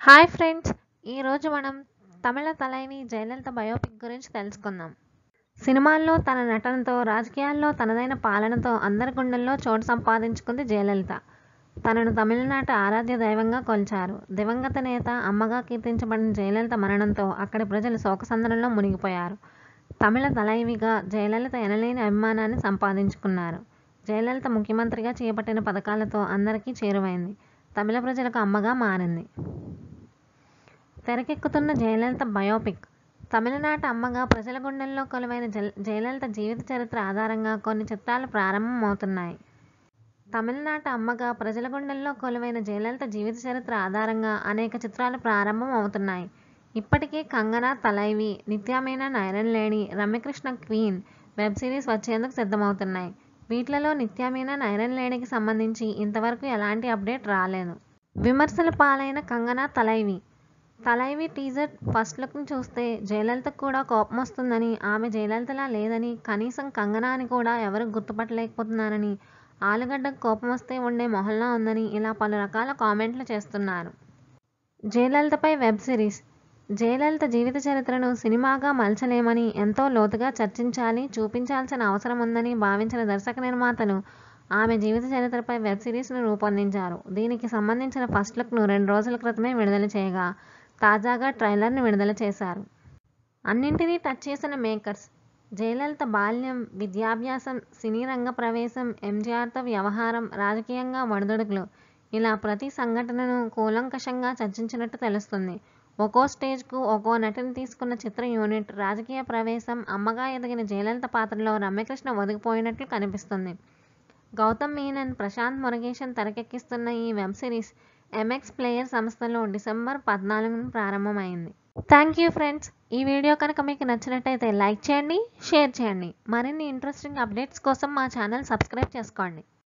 hi friends ఈరోజు మనం తమిళ తలైవి Jayalalithaa biopic గురించి తెలుసుకుందాం సినిమాల్లో తన నటనతో రాజకీయాల్లో తనదైన పాలనతో అందరి గుండెల్లో చోటు సంపాదించుకుంది జయలలిత తనను తమిళనాట ఆరాధ్య దైవంగా కొలిచారు దివంగత నేత అమ్మగా కీర్తించబడిన జయలలిత మరణంతో అక్కడి ప్రజలు శోకసంద్రంలో మునిగిపోయారు తమిళ తలైవిగా జయలలిత ఎనలేని అభిమానాన్ని సంపాదించుకున్నారు జయలలిత ముఖ్యమంత్రిగా చేపట్టిన పథకాలతో అందరికీ చేరువైంది తమిళ ప్రజలకు అమ్మగా మారింది తెరకెక్కుతున్న జయలలిత బయోపిక్ తమిళనాట అమ్మగా ప్రజల గుండెల్లో కొలువైన జల జయలలిత జీవిత చరిత్ర ఆధారంగా కొన్ని చిత్రాలు ప్రారంభమవుతున్నాయి తమిళనాట అమ్మగా ప్రజల గుండెల్లో కొలువైన జయలలిత జీవిత చరిత్ర ఆధారంగా అనేక చిత్రాలు ప్రారంభం అవుతున్నాయి ఇప్పటికే Kangana Thalaivi Nithya Menen iron lady Ramya Krishna Queen web series వచ్చేందుకు సిద్ధమవుతున్నాయి వీటిలలో నిత్యామీన నైరన్ లేడీకి సంబంధించి ఇంతవరకు ఎలాంటి అప్డేట్ రాలేదు విమర్శల పాలైన కంగనా తలైవి తలైవి టీజర్ ఫస్ట్ లుక్ని చూస్తే జయలలితకు కూడా కోపం వస్తుందని ఆమె జయలలితలా లేదని కనీసం కంగనా అని కూడా ఎవరు గుర్తుపట్టలేకపోతున్నారని ఆలుగడ్డకు కోపం వస్తే ఉండే మొహల్లా ఉందని ఇలా పలు రకాల కామెంట్లు చేస్తున్నారు జయలలితపై వెబ్ సిరీస్ జయలలిత జీవిత చరిత్రను సినిమాగా మలచలేమని ఎంతో లోతుగా చర్చించాలి చూపించాల్సిన అవసరం ఉందని భావించిన దర్శక నిర్మాతలు ఆమె జీవిత చరిత్రపై వెబ్ సిరీస్ను రూపొందించారు దీనికి సంబంధించిన ఫస్ట్ లుక్ను రెండు రోజుల క్రితమే విడుదల చేయగా తాజాగా ట్రైలర్ని విడుదల చేశారు అన్నింటినీ టచ్ చేసిన మేకర్స్ జయలలిత బాల్యం విద్యాభ్యాసం సినీ రంగ ప్రవేశం ఎంజీఆర్తో వ్యవహారం రాజకీయంగా ఒడిదుడుకులు ఇలా ప్రతి సంఘటనను కూలంకషంగా చర్చించినట్టు తెలుస్తుంది ఒక్కో స్టేజ్కు ఒక్కో నటిని తీసుకున్న చిత్ర యూనిట్ రాజకీయ ప్రవేశం అమ్మగా ఎదిగిన జయలలిత పాత్రలో రమ్యకృష్ణ ఒదిగిపోయినట్లు కనిపిస్తుంది గౌతమ్ మీనన్ ప్రశాంత్ మురుగేశన్ తెరకెక్కిస్తున్న ఈ వెబ్ సిరీస్ ఎంఎక్స్ ప్లేయర్ సంస్థలో డిసెంబర్ పద్నాలుగున ప్రారంభమైంది థ్యాంక్ యూ ఫ్రెండ్స్ ఈ వీడియో కనుక మీకు నచ్చినట్టయితే లైక్ చేయండి షేర్ చేయండి మరిన్ని ఇంట్రెస్టింగ్ అప్డేట్స్ కోసం మా ఛానల్ సబ్స్క్రైబ్ చేసుకోండి